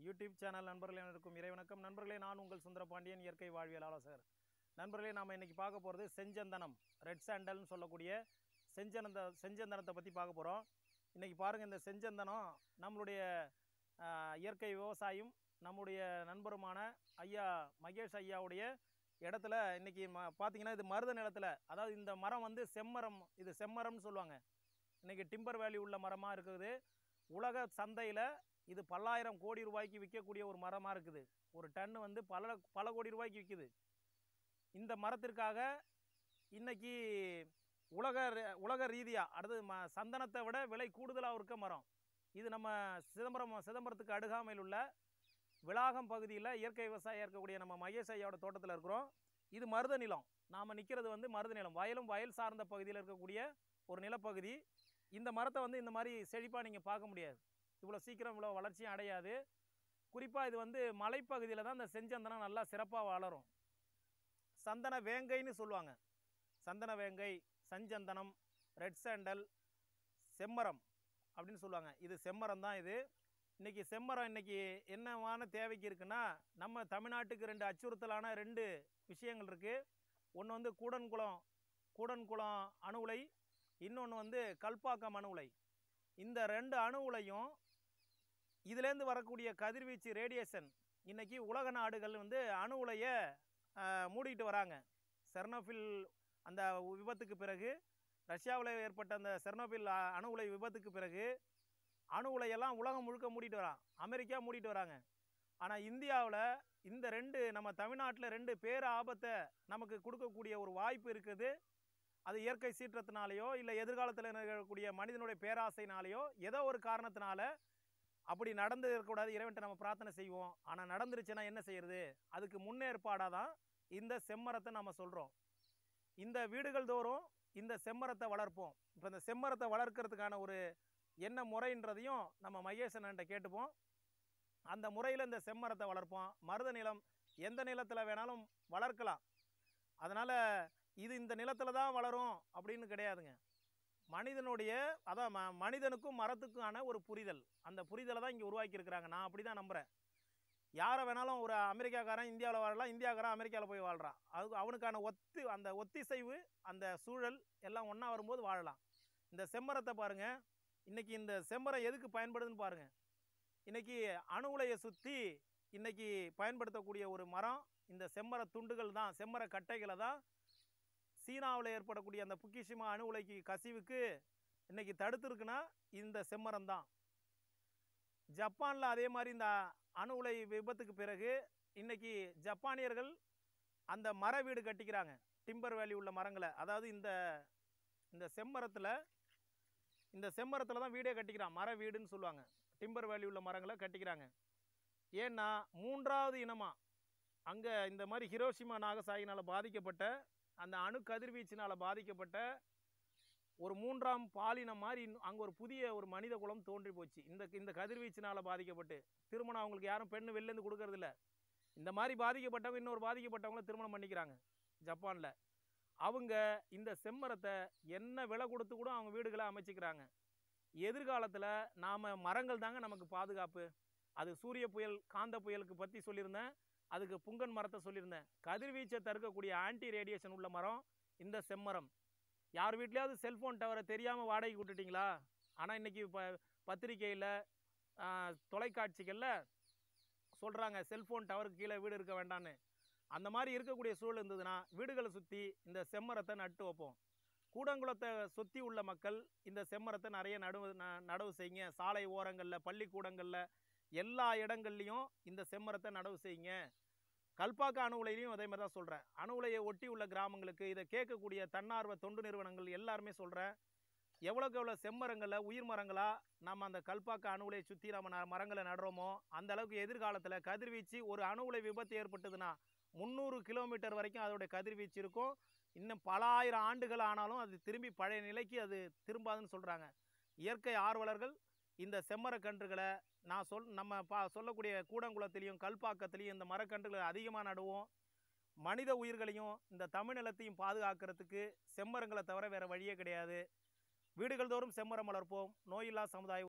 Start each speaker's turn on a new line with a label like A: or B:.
A: YouTube channel நண்பர்களே அனைவருக்கும் இறைவணக்கம் நண்பர்களே நான் உங்கள் சுந்தரபாண்டியன் இயற்கை வாழ்வியல் ஆலோசகர் நண்பர்களே நாம் இன்னைக்கு பார்க்க போகிறது செஞ்சந்தனம் ரெட் சாண்டல்னு சொல்லக்கூடிய செஞ்சனந்த செஞ்சந்தனத்தை பற்றி பார்க்க போகிறோம் இன்றைக்கி பாருங்கள் இந்த செஞ்சந்தனம் நம்மளுடைய ஆஹ், இயற்கை விவசாயம் நம்முடைய நண்பருமான ஐயா மகேஷ் ஐயாவுடைய இடத்துல இன்றைக்கி ம பார்த்தீங்கன்னா இது மருத நிலத்தில் அதாவது இந்த மரம் வந்து செம்மரம் இது செம்மரம்னு சொல்லுவாங்க இன்றைக்கி டிம்பர் வேல்யூ உள்ள மரமாக இருக்குது உலக சந்தையில் இது பல்லாயிரம் கோடி ரூபாய்க்கு விற்கக்கூடிய ஒரு மரமாக இருக்குது ஒரு டன் வந்து பல பல கோடி ரூபாய்க்கு விற்குது இந்த மரத்திற்காக இன்னைக்கு உலக ரீ- உலக ரீதியாக அடுத்தது ம சந்தனத்தை விட விலை கூடுதலாக இருக்க மரம் இது நம்ம சிதம்பரம் சிதம்பரத்துக்கு அருகாமையில் உள்ள விளாகம் பகுதியில் இயற்கை விவசாயம் இருக்கக்கூடிய நம்ம மகேஷ் ஐயாவோட தோட்டத்தில் இருக்கிறோம் இது மருத நிலம் நாம் நிற்கிறது வந்து மருத நிலம் வயலும் வயல் சார்ந்த பகுதியில் இருக்கக்கூடிய ஒரு நிலப்பகுதி இந்த மரத்தை வந்து இந்த மாதிரி செழிப்பாக நீங்கள் பார்க்க முடியாது இவ்வளோ சீக்கிரம் இவ்வளோ வளர்ச்சியும் அடையாது குறிப்பாக இது வந்து மலைப்பகுதியில் தான் இந்த செஞ்சந்தனம் நல்லா சிறப்பாக வளரும் சந்தன வேங்கைன்னு சொல்லுவாங்க சந்தன வேங்கை சஞ்சந்தனம் ரெட் சாண்டல் செம்மரம் அப்படின்னு சொல்லுவாங்க இது செம்மரம் தான் இது இன்றைக்கி செம்மரம் இன்றைக்கி என்னவான தேவைக்கு இருக்குன்னா நம்ம தமிழ்நாட்டுக்கு ரெண்டு அச்சுறுத்தலான ரெண்டு விஷயங்கள் இருக்குது ஒன்று வந்து கூடன்குளம் கூடன்குளம் அணு உலை இன்னொன்று வந்து கல்பாக்கம் அணு உலை இந்த ரெண்டு அணு உலையும் இதுலேருந்து வரக்கூடிய கதிர்வீச்சு ரேடியேஷன் இன்றைக்கி உலக நாடுகள் வந்து அணு உலையை ஆஹ், மூடிட்டு வராங்க செர்னோபில் அந்த விபத்துக்கு பிறகு ரஷ்யாவில் ஏற்பட்ட அந்த செர்னோபில் அ- அணு உலை விபத்துக்கு பிறகு அணு உலையெல்லாம் உலகம் முழுக்க மூடிட்டு வரான் அமெரிக்கா மூடிட்டு வராங்க ஆனால் இந்தியாவில் இந்த ரெண்டு நம்ம தமிழ்நாட்டில் ரெண்டு பேர் ஆபத்தை நமக்கு கொடுக்கக்கூடிய ஒரு வாய்ப்பு இருக்குது அது இயற்கை சீற்றத்தினாலேயோ இல்லை எதிர்காலத்தில் நிகழக்கூடிய மனிதனுடைய பேராசைனாலேயோ ஏதோ ஒரு காரணத்தினால அப்படி நடந்து இருக்கக்கூடாது இறைவன்ட்ட நம்ம பிரார்த்தனை செய்வோம் ஆனால் நடந்துருச்சுன்னா என்ன செய்யறது அதுக்கு முன்னேற்பாடாக தான் இந்த செம்மரத்தை நம்ம சொல்கிறோம் இந்த வீடுகள் தோறும் இந்த செம்மரத்தை வளர்ப்போம் இப்போ இந்த செம்மரத்தை வளர்க்கறதுக்கான ஒரு என்ன முறைன்றதையும் நம்ம மகேசன்கிட்ட கேட்டுப்போம் அந்த முறையில் இந்த செம்மரத்தை வளர்ப்போம் மருத நிலம் எந்த நிலத்தில் வேணாலும் வளர்க்கலாம் அதனால் இது இந்த நிலத்தில் தான் வளரும் அப்படின்னு கிடையாதுங்க மனிதனுடைய அதான் ம மனிதனுக்கும் மரத்துக்கான ஒரு புரிதல் அந்த புரிதலை தான் இங்கே உருவாக்கியிருக்கிறாங்க நான் அப்படி தான் நம்புகிறேன் யாரை வேணாலும் ஒரு அமெரிக்காக்காரன் இந்தியாவில் வாழலாம் இந்தியாக்காரன் அமெரிக்காவில் போய் வாழ்கிறான் அது அவனுக்கான ஒத்து அந்த ஒத்திசைவு அந்த சூழல் எல்லாம் ஒன்றா வரும்போது வாழலாம் இந்த செம்மரத்தை பாருங்கள் இன்றைக்கி இந்த செம்மரம் எதுக்கு பயன்படுதுன்னு பாருங்கள் இன்றைக்கி அணு உலையை சுற்றி இன்றைக்கி பயன்படுத்தக்கூடிய ஒரு மரம் இந்த செம்மர துண்டுகள் தான் செம்மர கட்டைகளை தான் சீனாவில் ஏற்படக்கூடிய அந்த புக்கிஷிமா அணு உலைக்கு கசிவுக்கு இன்றைக்கி தடுத்துருக்குன்னா இந்த செம்மரம் தான் ஜப்பானில் அதே மாதிரி இந்த அணு உலை விபத்துக்கு பிறகு இன்னைக்கு ஜப்பானியர்கள் அந்த மர வீடு கட்டிக்கிறாங்க டிம்பர் வேலி உள்ள மரங்களை அதாவது இந்த இந்த செம்மரத்தில் இந்த செம்மரத்தில் தான் வீடே கட்டிக்கிறான் மர வீடுன்னு சொல்லுவாங்க டிம்பர் வேலி உள்ள மரங்களை கட்டிக்கிறாங்க ஏன்னா மூன்றாவது இனமாக அங்கே இந்த மாதிரி ஹிரோஷிமா நாகசாகினால் பாதிக்கப்பட்ட அந்த அணு கதிர்வீச்சினால் பாதிக்கப்பட்ட ஒரு மூன்றாம் பாலினம் மாதிரி அங்கே ஒரு புதிய ஒரு மனித குலம் தோன்றி போச்சு இந்த இந்த கதிர்வீச்சினால் பாதிக்கப்பட்டு திருமணம் அவங்களுக்கு யாரும் பெண்ணு வெளிலேருந்து கொடுக்கறதில்ல இந்த மாதிரி பாதிக்கப்பட்டவங்க இன்னொரு பாதிக்கப்பட்டவங்கள திருமணம் பண்ணிக்கிறாங்க ஜப்பானில் அவங்க இந்த செம்மரத்தை என்ன விலை கொடுத்து கூட அவங்க வீடுகளை அமைச்சிக்கிறாங்க எதிர்காலத்தில் நாம் மரங்கள் தாங்க நமக்கு பாதுகாப்பு அது சூரிய புயல் காந்த புயலுக்கு பற்றி சொல்லியிருந்தேன் அதுக்கு புங்கன் மரத்தை சொல்லியிருந்தேன் கதிர்வீச்சை தடுக்கக்கூடிய ஆன்டி ரேடியேஷன் உள்ள மரம் இந்த செம்மரம் யார் வீட்லேயாவது செல்ஃபோன் டவரை தெரியாமல் வாடகைக்கு விட்டுட்டீங்களா ஆனால் இன்றைக்கி இப்போ பத்திரிக்கையில் தொலைக்காட்சிகளில் சொல்கிறாங்க செல்ஃபோன் டவருக்கு கீழே வீடு இருக்க வேண்டான்னு அந்த மாதிரி இருக்கக்கூடிய சூழல் இருந்ததுன்னா வீடுகளை சுற்றி இந்த செம்மரத்தை நட்டு வைப்போம் கூடங்குளத்தை சுற்றி உள்ள மக்கள் இந்த செம்மரத்தை நிறைய நடுவு ந- நடவு செய்யுங்க சாலை ஓரங்களில் பள்ளிக்கூடங்களில் எல்லா இடங்கள்லையும் இந்த செம்மரத்தை நடவு செய்யுங்க கல்பாக்க அணு உலையிலையும் அதே மாதிரி தான் சொல்கிறேன் அணு உலையை ஒட்டி உள்ள கிராமங்களுக்கு இதை கேட்கக்கூடிய தன்னார்வ தொண்டு நிறுவனங்கள் எல்லாருமே சொல்கிறேன் எவ்வளோக்கு எவ்வளோ செம்மரங்களை உயிர் மரங்களாக நம்ம அந்த கல்பாக்க அணு உலையை சுற்றி நம்ம ந- மரங்களை நடுறோமோ அந்த அளவுக்கு எதிர்காலத்தில் கதிர்வீச்சு ஒரு அணு உலை விபத்து ஏற்பட்டதுன்னா முந்நூறு கிலோமீட்டர் வரைக்கும் அதோடைய கதிர்வீச்சு இருக்கும் இன்னும் பல ஆயிரம் ஆண்டுகள் ஆனாலும் அது திரும்பி பழைய நிலைக்கு அது திரும்பாதுன்னு சொல்கிறாங்க இயற்கை ஆர்வலர்கள் இந்த செம்மரக்கன்றுகளை நான் சொல் நம்ம பா சொல்லக்கூடிய கூடங்குளத்திலையும் கல்பாக்கத்திலையும் இந்த மரக்கன்றுகளை அதிகமாக நடுவோம் மனித உயிர்களையும் இந்த தமிழ் நிலத்தையும் பாதுகாக்கிறதுக்கு செம்மரங்களை தவிர வேறு வழியே கிடையாது வீடுகள் தோறும் செம்மரம் வளர்ப்போம் நோயில்லா சமுதாயம்